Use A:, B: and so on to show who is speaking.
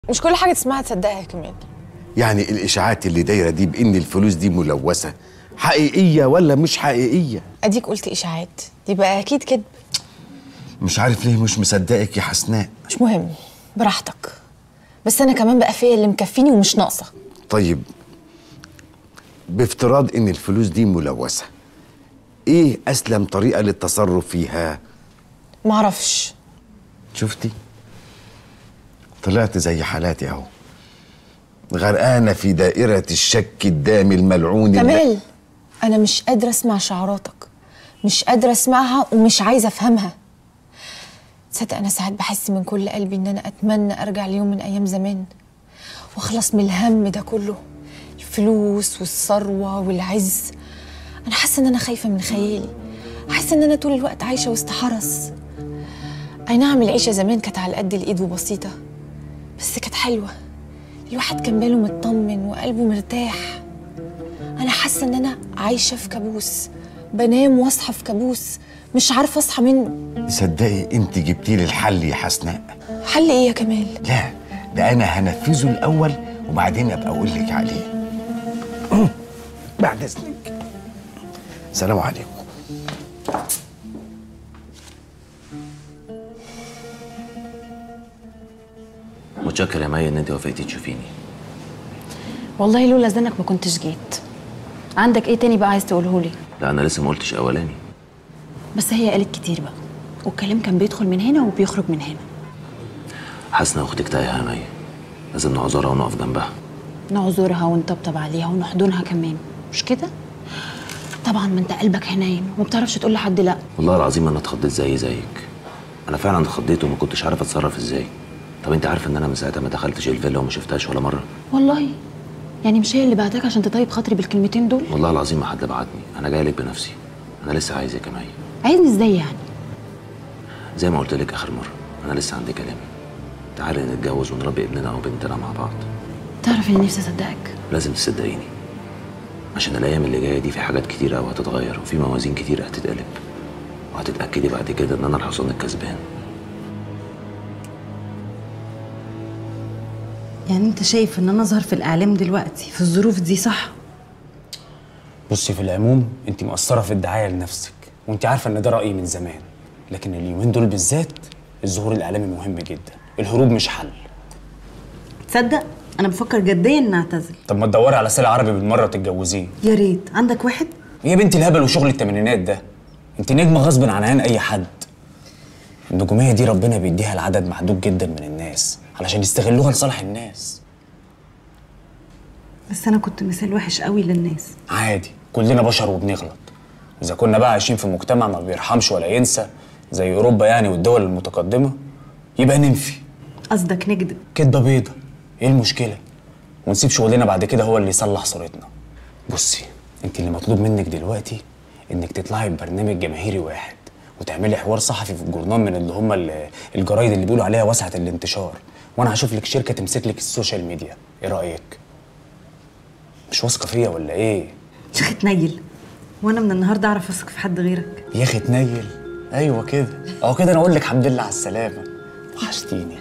A: مش كل حاجه تسمعها تصدقها يا كمان
B: يعني الاشاعات اللي دايره دي بان الفلوس دي ملوثه حقيقيه ولا مش حقيقيه
A: اديك قلت اشاعات يبقى اكيد كده
B: مش عارف ليه مش مصدقك يا حسناء
A: مش مهم براحتك بس انا كمان بقى فيا اللي مكفيني ومش ناقصه
B: طيب بافتراض ان الفلوس دي ملوثه ايه اسلم طريقه للتصرف فيها
A: معرفش
B: شفتي طلعت زي حالاتي اهو غرقانه في دائره الشك الدامي الملعون اللي-
A: كمال انا مش قادره اسمع شعاراتك مش قادره اسمعها ومش عايزه افهمها تصدق انا ساعات بحس من كل قلبي ان انا اتمنى ارجع ليوم من ايام زمان واخلص من الهم ده كله الفلوس والثروه والعز انا حاسه ان انا خايفه من خيالي حاسه ان انا طول الوقت عايشه وسط حرس اي نعم العيشه زمان كانت على قد الايد وبسيطه بس كانت حلوه الواحد كان باله مطمن وقلبه مرتاح انا حاسه ان انا عايشه في كابوس بنام واصحى في كابوس مش عارفه اصحى منه
B: تصدقي انت جبتي لي الحل يا حسناء
A: حل ايه يا كمال
B: لا ده انا هنفذه الاول وبعدين ابقى اقول لك عليه بعد اذنك سلام عليكم
C: متشكر يا مي ان انت وافقتي تشوفيني
D: والله لولا زنك ما كنتش جيت عندك ايه تاني بقى عايز تقوله لي
C: لا انا لسه ما قلتش اولاني
D: بس هي قالت كتير بقى والكلام كان بيدخل من هنا وبيخرج من هنا
C: حاسه اختك تايهه يا مي لازم نعذرها ونقف جنبها
D: نعذرها ونطبطب عليها ونحضنها كمان مش كده طبعا ما انت قلبك حنين وما بتعرفش تقول لحد لا
C: والله العظيم انا اتخضيت زي زيك انا فعلا اتخضيت وما كنتش عارف اتصرف ازاي طب انت عارفه ان انا من ساعتها ما دخلتش الفيلا وما شفتهاش ولا مره
D: والله يعني مش هي اللي بعتك عشان تطيب خاطري بالكلمتين دول
C: والله العظيم ما حد بعتني انا جاي لك بنفسي انا لسه عايزك يا مي
D: عايزني ازاي يعني
C: زي ما قلت لك اخر مره انا لسه عندي كلام تعالي نتجوز ونربي ابننا وبنتنا مع بعض
D: تعرف اني نفسي اصدقك
C: لازم تصدقيني عشان الايام اللي جايه دي في حاجات كتيره قوي هتتغير وفي موازين كتير هتتقلب وهتتاكدي بعد كده ان انا الحصان الكسبان
E: يعني انت شايف ان انا اظهر في الاعلام دلوقتي في الظروف دي صح
F: بصي في العموم انت مقصره في الدعايه لنفسك وانت عارفه ان ده رايي من زمان لكن اليومين دول بالذات الظهور الاعلامي مهم جدا الهروب مش حل
E: تصدق انا بفكر جديا ان اعتزل
F: طب ما تدوري على سلة عربي بالمره وتتجوزيه
E: يا ريت عندك واحد
F: يا بنتي الهبل وشغل التمانينات ده انت نجمه غصب عن عين اي حد النجوميه دي ربنا بيديها لعدد محدود جدا من الناس علشان يستغلوها لصالح الناس
E: بس انا كنت مثال وحش قوي للناس
F: عادي كلنا بشر وبنغلط اذا كنا بقى عايشين في مجتمع ما بيرحمش ولا ينسى زي اوروبا يعني والدول المتقدمه يبقى ننفي
E: قصدك نكذب
F: كدبه بيضه ايه المشكله ونسيب شغلنا بعد كده هو اللي يصلح صورتنا بصي انت اللي مطلوب منك دلوقتي انك تطلعي ببرنامج جماهيري واحد وتعملي حوار صحفي في الجورنال من اللي هم ال- الجرايد اللي بيقولوا عليها واسعه الانتشار وانا هشوف لك شركه تمسك لك السوشيال ميديا ايه رايك مش واثقه فيا ولا ايه
E: شيخ تنيل وانا من النهارده اعرف اثق في حد غيرك
F: يا اخي تنيل ايوه كده اهو كده انا اقول لك الحمد لله على السلامه وحشتيني